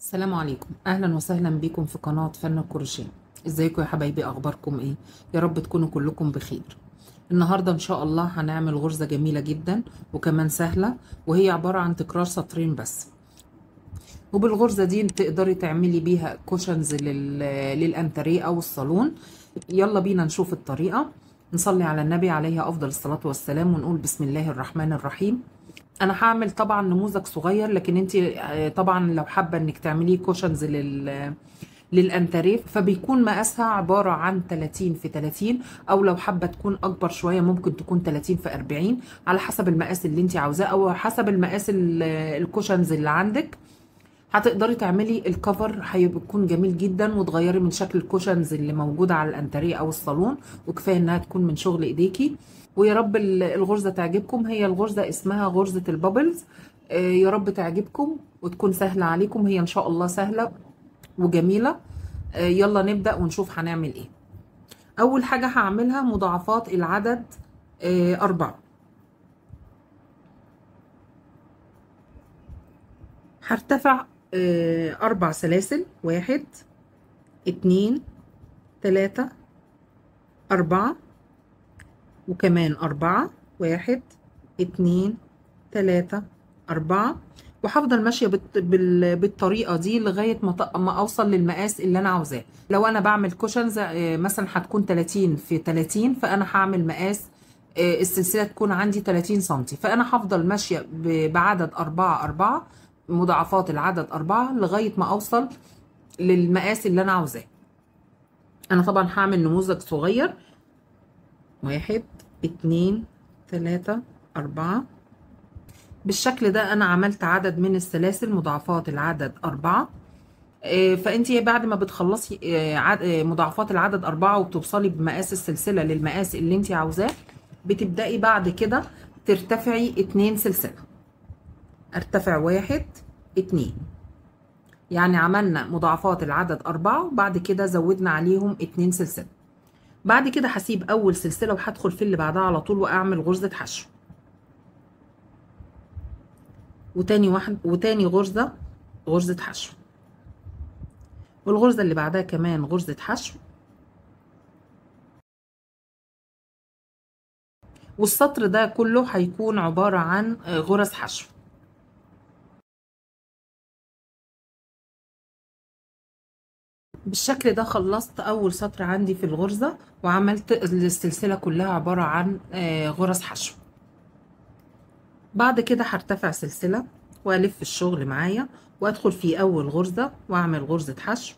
السلام عليكم اهلا وسهلا بكم في قناة فن الكروشيه ازيكم يا حبايبي اخباركم ايه يا رب تكونوا كلكم بخير النهارده ان شاء الله هنعمل غرزة جميلة جدا وكمان سهلة وهي عبارة عن تكرار سطرين بس وبالغرزة دي تقدري تعملي بيها كوشنز لل... للانتريه او الصالون يلا بينا نشوف الطريقة نصلي على النبي عليه افضل الصلاة والسلام ونقول بسم الله الرحمن الرحيم انا هعمل طبعا نموذج صغير لكن انت طبعا لو حابه انك تعملي كوشنز لل للانتريه فبيكون مقاسها عباره عن 30 في 30 او لو حابه تكون اكبر شويه ممكن تكون 30 في 40 على حسب المقاس اللي انت عاوزاه او حسب المقاس الكوشنز اللي عندك هتقدري تعملي الكفر هيكون جميل جدا وتغيري من شكل الكوشنز اللي موجوده على الانتريه او الصالون وكفايه انها تكون من شغل ايديكي ويا رب الغرزه تعجبكم هي الغرزه اسمها غرزه البابلز يا رب تعجبكم وتكون سهله عليكم هي ان شاء الله سهله وجميله يلا نبدا ونشوف هنعمل ايه اول حاجه هعملها مضاعفات العدد أربعة هرتفع أربع سلاسل واحد اتنين تلاتة أربعة وكمان أربعة واحد اتنين تلاتة أربعة وهفضل ماشية بالطريقة دي لغاية ما أوصل للمقاس اللي أنا عاوزاه لو أنا بعمل كوشنز مثلا هتكون 30 في 30 فأنا هعمل مقاس السلسلة تكون عندي 30 سنتي فأنا هفضل ماشية بعدد أربعة أربعة مضاعفات العدد أربعة لغاية ما أوصل للمقاس اللي أنا عاوزاه أنا طبعا هعمل نموذج صغير واحد اتنين تلاتة أربعة بالشكل ده أنا عملت عدد من السلاسل مضاعفات العدد أربعة فأنتي بعد ما بتخلصي مضاعفات العدد أربعة وبتوصلي بمقاس السلسلة للمقاس اللي انتي عاوزاه بتبدأي بعد كده ترتفعي اتنين سلسلة ارتفع واحد اتنين يعني عملنا مضاعفات العدد أربعة وبعد كده زودنا عليهم اتنين سلسلة بعد كده هسيب اول سلسله وهدخل في اللي بعدها على طول واعمل غرزه حشو وتاني واحد وتاني غرزه غرزه حشو والغرزه اللي بعدها كمان غرزه حشو والسطر ده كله هيكون عباره عن غرز حشو بالشكل ده خلصت اول سطر عندي في الغرزة وعملت السلسلة كلها عبارة عن غرز حشو بعد كده هرتفع سلسلة والف الشغل معايا وادخل في اول غرزة واعمل غرزة حشو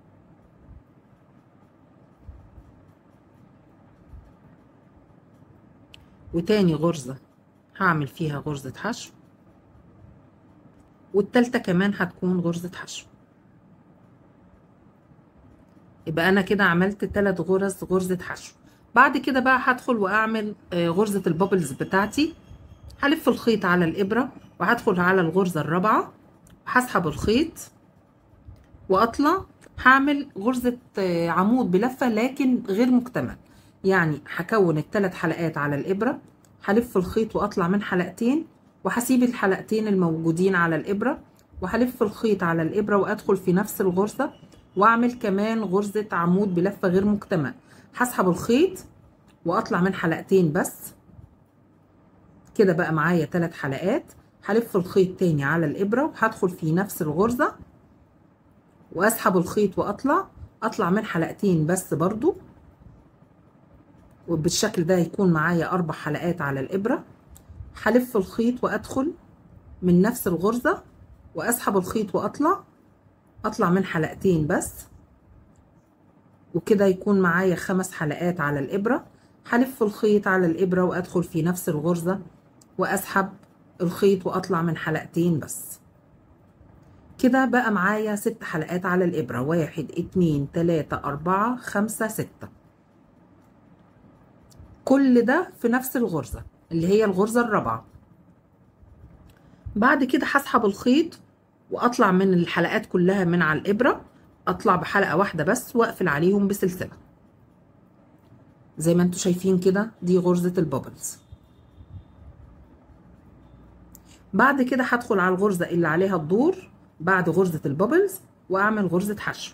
وتاني غرزة هعمل فيها غرزة حشو والتالتة كمان هتكون غرزة حشو يبقى انا كده عملت ثلاث غرز غرزة حشو بعد كده بقى هدخل واعمل غرزة البابلز بتاعتي هلف الخيط على الابرة وهدخل على الغرزة الرابعة وهسحب الخيط واطلع هعمل غرزة عمود بلفة لكن غير مكتمل يعني هكون الثلاث حلقات على الابرة هلف الخيط واطلع من حلقتين وهسيب الحلقتين الموجودين على الابرة وهلف الخيط على الابرة وادخل في نفس الغرزة واعمل كمان غرزة عمود بلفة غير مكتمل هسحب الخيط واطلع من حلقتين بس كده بقى معايا ثلاث حلقات هلف الخيط تاني على الابرة وهدخل في نفس الغرزة واسحب الخيط واطلع اطلع من حلقتين بس برضو وبالشكل ده يكون معايا اربع حلقات على الابرة هلف الخيط وادخل من نفس الغرزة واسحب الخيط واطلع اطلع من حلقتين بس وكده يكون معايا خمس حلقات على الابرة هلف الخيط على الابرة وادخل في نفس الغرزة واسحب الخيط واطلع من حلقتين بس كده بقى معايا ست حلقات على الابرة واحد اتنين تلاتة اربعة خمسة ستة كل ده في نفس الغرزة اللي هي الغرزة الرابعة بعد كده هسحب الخيط واطلع من الحلقات كلها من على الابره اطلع بحلقه واحده بس واقفل عليهم بسلسله زي ما انتم شايفين كده دي غرزه البابلز بعد كده هدخل على الغرزة اللي عليها الدور بعد غرزة البابلز واعمل غرزة حشو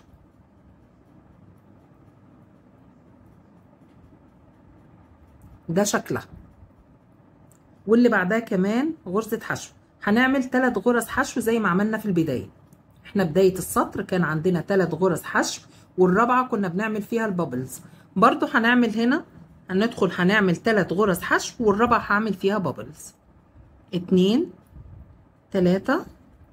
ده شكلها واللي بعدها كمان غرزة حشو هنعمل ثلاث غرز حشو زي ما عملنا في البداية احنا بداية السطر كان عندنا ثلاث غرز حشو والرابعة كنا بنعمل فيها البابلز برضو هنعمل هنا هندخل هنعمل ثلاث غرز حشو والرابعة هعمل فيها بابلز اتنين تلاتة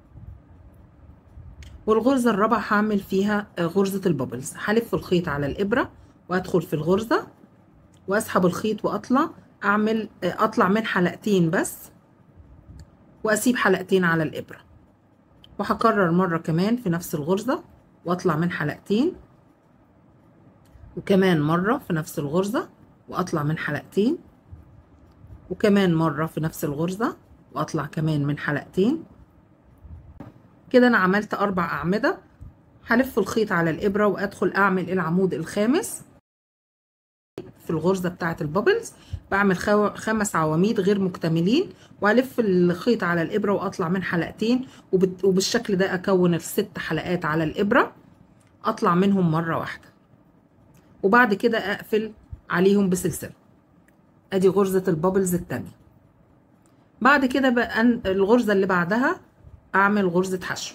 والغرزة الرابعة هعمل فيها غرزة البابلز هلف الخيط على الإبرة وأدخل في الغرزة وأسحب الخيط وأطلع أعمل أطلع من حلقتين بس وأسيب حلقتين على الإبرة وهكرر مرة كمان في نفس الغرزة وأطلع من حلقتين وكمان مرة في نفس الغرزة وأطلع من حلقتين وكمان مرة في نفس الغرزة وأطلع كمان من حلقتين كده أنا عملت أربع أعمدة هلف الخيط على الإبرة وأدخل أعمل العمود الخامس في الغرزة بتاعة البابلز بعمل خمس عواميد غير مكتملين وألف الخيط على الإبرة وأطلع من حلقتين وبالشكل ده أكون الست حلقات على الإبرة أطلع منهم مرة واحدة وبعد كده أقفل عليهم بسلسلة أدي غرزة البابلز التانية بعد كده بقى الغرزة اللي بعدها أعمل غرزة حشو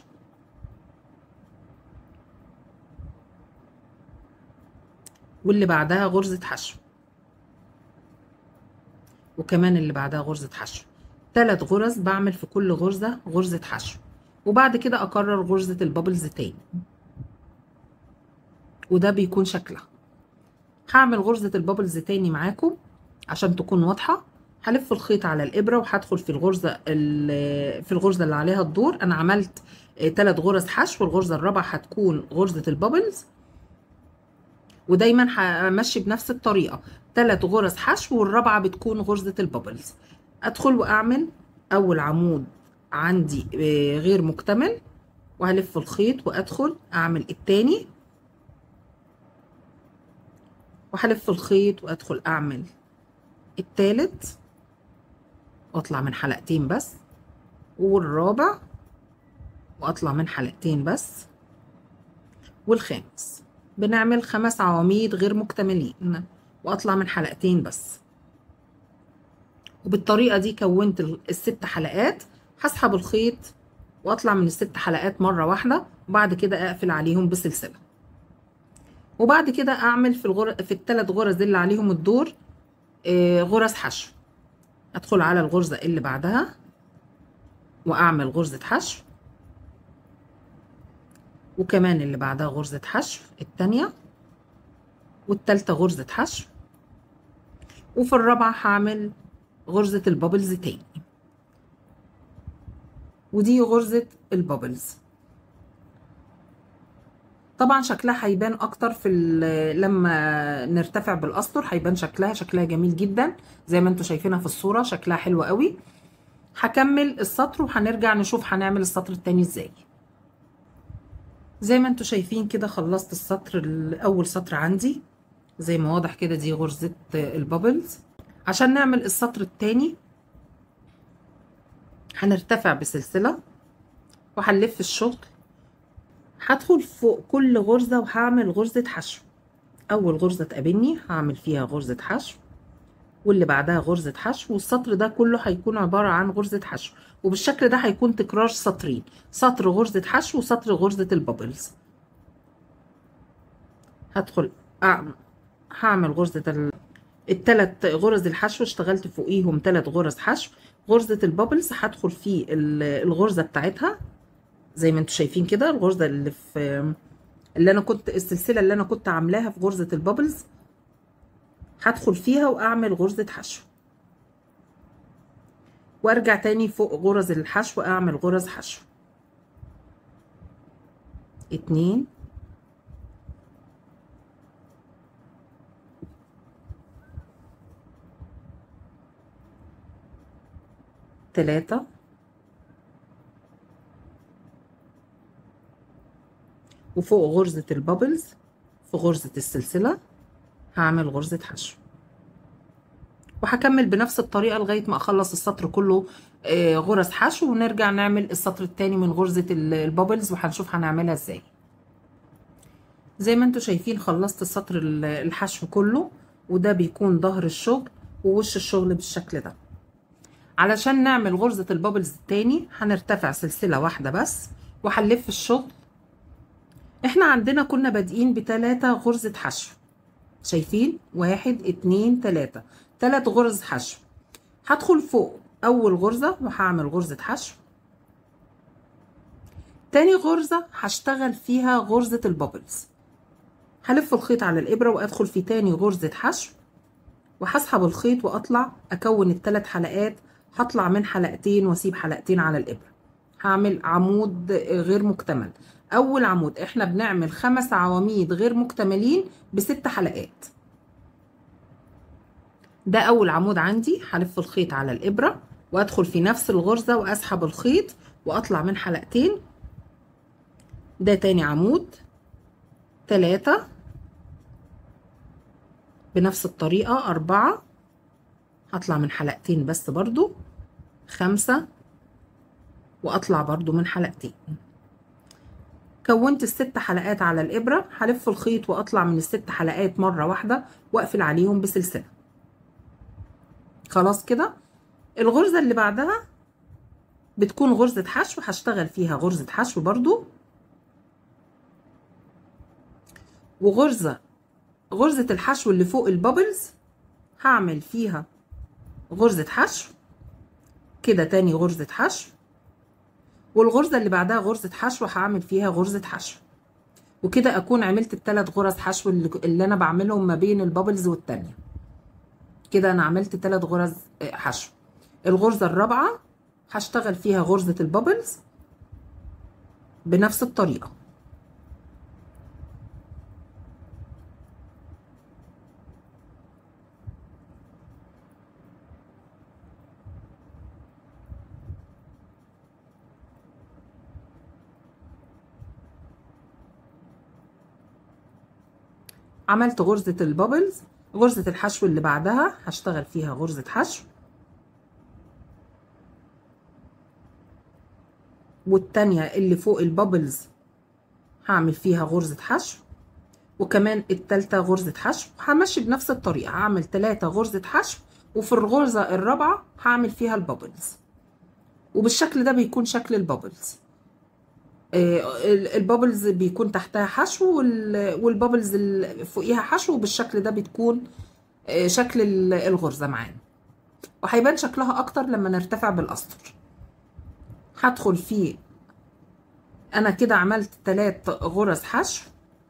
واللي بعدها غرزة حشو وكمان اللي بعدها غرزة حشو ثلاث غرز بعمل في كل غرزة غرزة حشو وبعد كده أكرر غرزة البابلز تاني وده بيكون شكلها هعمل غرزة البابلز تاني معاكم عشان تكون واضحة هلف الخيط على الإبرة وهدخل في الغرزة في الغرزة اللي عليها الدور أنا عملت ثلاث غرز حشو الغرزة الرابعة هتكون غرزة البابلز ودايما همشي بنفس الطريقة ثلاث غرز حشو والرابعة بتكون غرزة البابلز أدخل وأعمل أول عمود عندي غير مكتمل وهلف الخيط وأدخل أعمل التاني وهلف الخيط وأدخل أعمل التالت واطلع من حلقتين بس والرابع واطلع من حلقتين بس والخامس بنعمل خمس عواميد غير مكتملين واطلع من حلقتين بس وبالطريقة دي كونت الست حلقات هسحب الخيط واطلع من الست حلقات مرة واحدة وبعد كده اقفل عليهم بسلسلة وبعد كده اعمل في الغر... في الثلاث غرز اللي عليهم الدور آه غرز حشو ادخل على الغرزة اللي بعدها واعمل غرزة حشو وكمان اللي بعدها غرزة حشو التانية والتالتة غرزة حشو وفي الرابعة هعمل غرزة البابلز تاني ودي غرزة البابلز طبعا شكلها هيبان اكتر في لما نرتفع بالاسطر هيبان شكلها شكلها جميل جدا زي ما انتم شايفينها في الصوره شكلها حلو قوي هكمل السطر وهنرجع نشوف هنعمل السطر التاني ازاي زي ما انتم شايفين كده خلصت السطر الاول سطر عندي زي ما واضح كده دي غرزه البابلز عشان نعمل السطر التاني هنرتفع بسلسله وهنلف الشغل هدخل فوق كل غرزة وهعمل غرزة حشو أول غرزة تقابلني هعمل فيها غرزة حشو واللي بعدها غرزة حشو والسطر ده كله هيكون عبارة عن غرزة حشو وبالشكل ده هيكون تكرار سطرين سطر غرزة حشو وسطر غرزة البابلز هدخل أعمل هعمل غرزة ال... التلات غرز الحشو اشتغلت فوقيهم تلات غرز حشو غرزة البابلز هدخل في الغرزة بتاعتها زي ما انتم شايفين كده الغرزه اللي في اللي انا كنت السلسله اللي انا كنت عاملاها في غرزه البابلز هدخل فيها واعمل غرزه حشو وارجع تاني فوق غرز الحشو اعمل غرز حشو اتنين تلاتة وفوق غرزة البابلز في غرزة السلسلة هعمل غرزة حشو وهكمل بنفس الطريقة لغاية ما اخلص السطر كله آه، غرز حشو ونرجع نعمل السطر التاني من غرزة ال- البابلز وهنشوف هنعملها ازاي زي ما انتوا شايفين خلصت السطر ال- الحشو كله وده بيكون ظهر الشغل ووش الشغل بالشكل ده علشان نعمل غرزة البابلز التاني هنرتفع سلسلة واحدة بس وهنلف الشغل احنا عندنا كنا بادئين بتلاتة غرزة حشو شايفين واحد اتنين تلاتة تلات غرز حشو هدخل فوق اول غرزة وهعمل غرزة حشو تاني غرزة هشتغل فيها غرزة البابلز هلف الخيط على الإبرة وأدخل في تاني غرزة حشو وهسحب الخيط وأطلع أكون التلات حلقات هطلع من حلقتين وأسيب حلقتين على الإبرة هعمل عمود غير مكتمل أول عمود إحنا بنعمل خمس عواميد غير مكتملين بست حلقات ده أول عمود عندي هلف الخيط على الإبرة وأدخل في نفس الغرزة وأسحب الخيط وأطلع من حلقتين ده تاني عمود تلاتة بنفس الطريقة أربعة هطلع من حلقتين بس برضو خمسة وأطلع برضو من حلقتين كونت الست حلقات على الإبرة هلف الخيط وأطلع من الست حلقات مرة واحدة وأقفل عليهم بسلسلة خلاص كده الغرزة اللي بعدها بتكون غرزة حشو هشتغل فيها غرزة حشو برضو وغرزة غرزة الحشو اللي فوق البابلز هعمل فيها غرزة حشو كده تاني غرزة حشو والغرزة اللي بعدها غرزة حشو هعمل فيها غرزة حشو وكده أكون عملت التلات غرز حشو اللي, اللي أنا بعملهم ما بين البابلز والتانية كده أنا عملت تلات غرز حشو الغرزة الرابعة هشتغل فيها غرزة البابلز بنفس الطريقة عملت غرزة البابلز غرزة الحشو اللي بعدها هشتغل فيها غرزة حشو والتانية اللي فوق البابلز هعمل فيها غرزة حشو وكمان التالتة غرزة حشو همشي بنفس الطريقة هعمل تلاتة غرزة حشو وفي الغرزة الرابعة هعمل فيها البابلز وبالشكل ده بيكون شكل البابلز البابلز بيكون تحتها حشو والبابلز اللي فوقيها حشو وبالشكل ده بتكون شكل الغرزة معانا وهيبان شكلها اكتر لما نرتفع بالاسطر هدخل فيه انا كده عملت تلات غرز حشو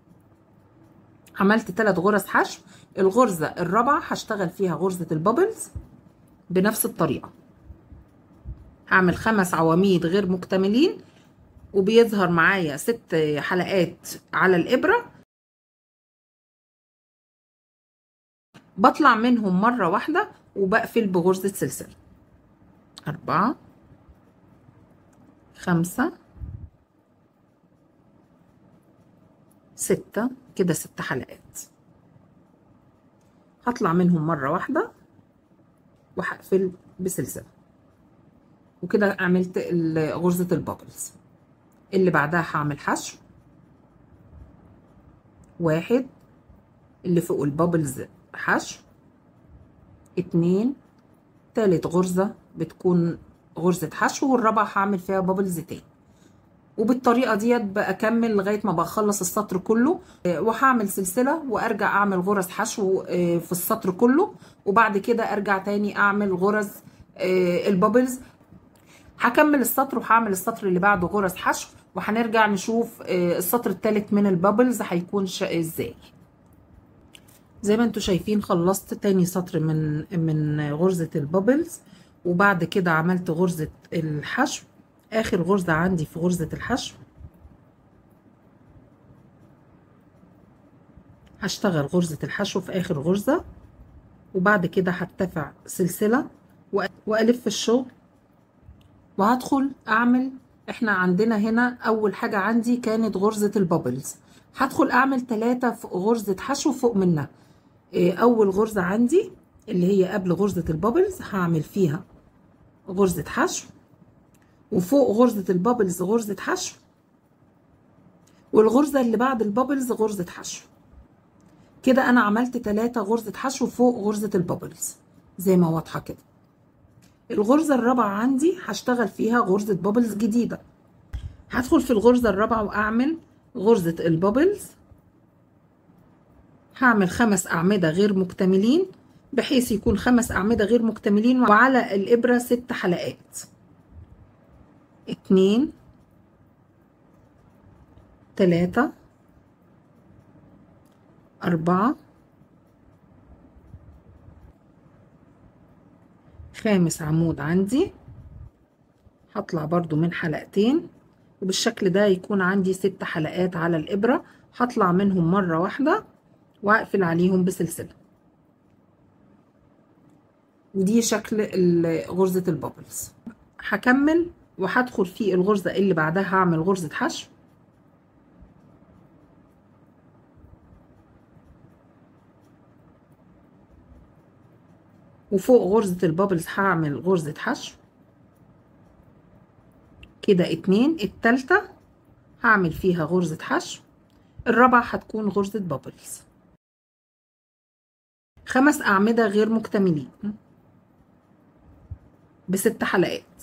عملت تلات غرز حشو الغرزة الرابعة هشتغل فيها غرزة البابلز بنفس الطريقة هعمل خمس عواميد غير مكتملين وبيظهر معايا ست حلقات على الإبرة بطلع منهم مرة واحدة وبقفل بغرزة سلسلة أربعة خمسة ستة كده ست حلقات هطلع منهم مرة واحدة وهقفل بسلسلة وكده عملت غرزة البابلز اللي بعدها هعمل حشو واحد اللي فوق البابلز حشو اتنين تالت غرزة بتكون غرزة حشو والرابعة هعمل فيها بابلز تاني وبالطريقة ديت بكمل لغاية ما بخلص السطر كله وهعمل سلسلة وارجع اعمل غرز حشو في السطر كله وبعد كده ارجع تاني اعمل غرز البابلز هكمل السطر وهعمل السطر اللي بعده غرز حشو وهنرجع نشوف السطر الثالث من البابلز هيكون ازاي زي ما انتوا شايفين خلصت تاني سطر من من غرزة البابلز وبعد كده عملت غرزة الحشو اخر غرزة عندي في غرزة الحشو هشتغل غرزة الحشو في اخر غرزة وبعد كده هرتفع سلسلة والف الشغل وهدخل اعمل احنا عندنا هنا اول حاجة عندي كانت غرزة البابلز هدخل اعمل ثلاثة في غرزة حشو فوق منها اول غرزة عندي اللي هي قبل غرزة البابلز هعمل فيها غرزة حشو وفوق غرزة البابلز غرزة حشو والغرزة اللي بعد البابلز غرزة حشو كده انا عملت تلاتة غرزة حشو فوق غرزة البابلز زي ما واضحة كده الغرزة الرابعة عندي هشتغل فيها غرزة بابلز جديدة هدخل في الغرزة الرابعة واعمل غرزة البابلز هعمل خمس اعمدة غير مكتملين بحيث يكون خمس اعمدة غير مكتملين وعلى الابرة ست حلقات اتنين تلاتة أربعة خامس عمود عندي هطلع برضو من حلقتين وبالشكل ده يكون عندي ست حلقات على الإبرة هطلع منهم مرة واحدة وأقفل عليهم بسلسلة ودي شكل غرزة البابلز هكمل وهدخل في الغرزة اللي بعدها هعمل غرزة حشو وفوق غرزة البابلز هعمل غرزة حشو كده اتنين التالتة هعمل فيها غرزة حشو الرابعة هتكون غرزة بابلز خمس أعمدة غير مكتملين بست حلقات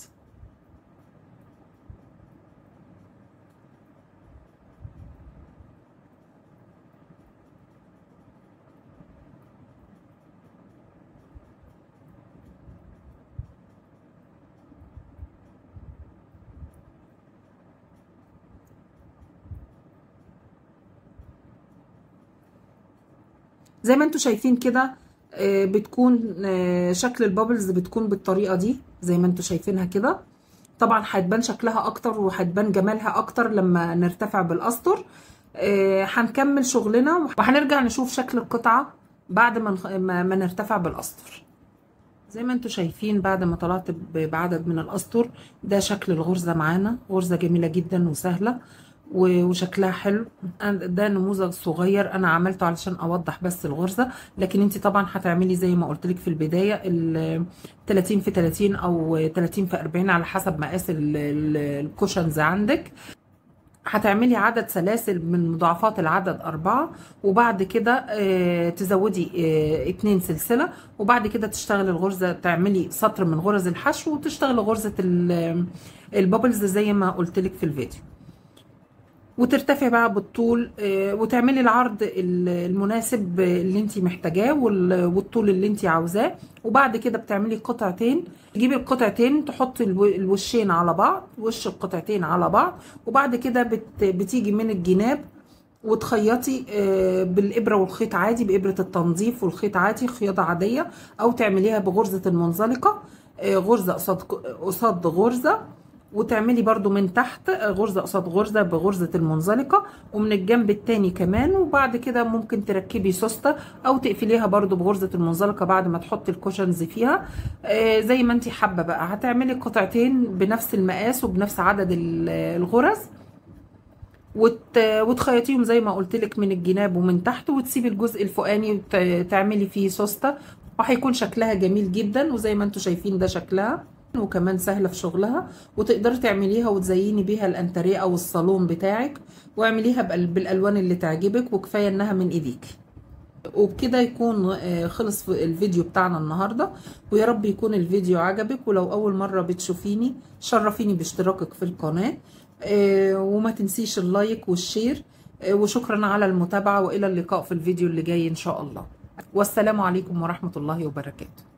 زي ما انتوا شايفين كده بتكون شكل البابلز بتكون بالطريقه دي زي ما انتوا شايفينها كده طبعا هتبان شكلها اكتر وهتبان جمالها اكتر لما نرتفع بالاسطر هنكمل شغلنا وهنرجع نشوف شكل القطعه بعد ما ما نرتفع بالاسطر زي ما انتوا شايفين بعد ما طلعت بعدد من الاسطر ده شكل الغرزه معانا غرزه جميله جدا وسهله وشكلها حلو ده نموذج صغير انا عملته علشان اوضح بس الغرزه لكن انت طبعا هتعملي زي ما قلت لك في البدايه ال 30 في 30 او 30 في 40 على حسب مقاس الكوشنز عندك هتعملي عدد سلاسل من مضاعفات العدد أربعة وبعد كده تزودي اتنين سلسلة وبعد كده تشتغلي الغرزة تعملي سطر من غرز الحشو وتشتغلي غرزة البابلز زي ما قلت لك في الفيديو وترتفع بقى بالطول وتعملي العرض المناسب اللي انت محتاجاه والطول اللي انت عاوزاه وبعد كده بتعملي قطعتين تجيبي القطعتين تحطي الوشين على بعض وش القطعتين على بعض وبعد كده بتيجي من الجناب وتخيطي بالابره والخيط عادي بابره التنظيف والخيط عادي خياطه عاديه او تعمليها بغرزه المنزلقه غرزه قصاد قصاد غرزه وتعملي برضو من تحت غرزة قصاد غرزة بغرزة المنزلقة ومن الجنب التاني كمان وبعد كده ممكن تركبي سوستة او تقفليها برضو بغرزة المنزلقة بعد ما تحطي الكوشنز فيها آه زي ما انت حابة بقى هتعملي قطعتين بنفس المقاس وبنفس عدد الغرز وت... وتخيطيهم زي ما قلت لك من الجناب ومن تحت وتسيبي الجزء الفوقاني تعملي فيه سوستة وهيكون شكلها جميل جدا وزي ما انتم شايفين ده شكلها وكمان سهله في شغلها وتقدري تعمليها وتزيني بيها الانتريه او الصالون بتاعك واعمليها بالالوان اللي تعجبك وكفايه انها من ايديكي وبكده يكون خلص الفيديو بتاعنا النهارده ويا رب يكون الفيديو عجبك ولو اول مره بتشوفيني شرفيني باشتراكك في القناه وما تنسيش اللايك والشير وشكرا على المتابعه والى اللقاء في الفيديو اللي جاي ان شاء الله والسلام عليكم ورحمه الله وبركاته